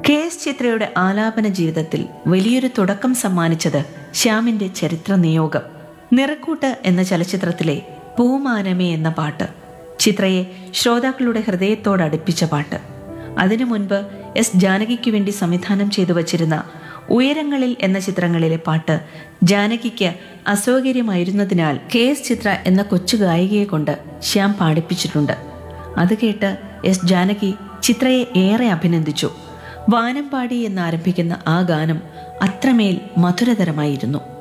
K S ചിത്രയുടെ ആലാപന ജീവിതത്തിൽ വലിയൊരു തുടക്കം സമ്മാനിച്ചത് ശ്യാമിന്റെ ചരിത്ര നിയോഗം നിറക്കൂട്ട് എന്ന ചലച്ചിത്രത്തിലെ പൂമാനമേ എന്ന പാട്ട് ചിത്രയെ ശ്രോതാക്കളുടെ ഹൃദയത്തോട് അടുപ്പിച്ച പാട്ട് അതിനു മുൻപ് എസ് ജാനകിക്ക് വേണ്ടി സംവിധാനം ചെയ്തു വച്ചിരുന്ന ഉയരങ്ങളിൽ എന്ന ചിത്രങ്ങളിലെ പാട്ട് ജാനകിക്ക് അസൗകര്യമായിരുന്നതിനാൽ കെ എസ് ചിത്ര എന്ന കൊച്ചു ഗായികയെ കൊണ്ട് ശ്യാം പാടിപ്പിച്ചിട്ടുണ്ട് അത് കേട്ട് എസ് ജാനകി ചിത്രയെ ഏറെ അഭിനന്ദിച്ചു വാനമ്പാടി എന്നാരംഭിക്കുന്ന ആ ഗാനം അത്രമേൽ മധുരതരമായിരുന്നു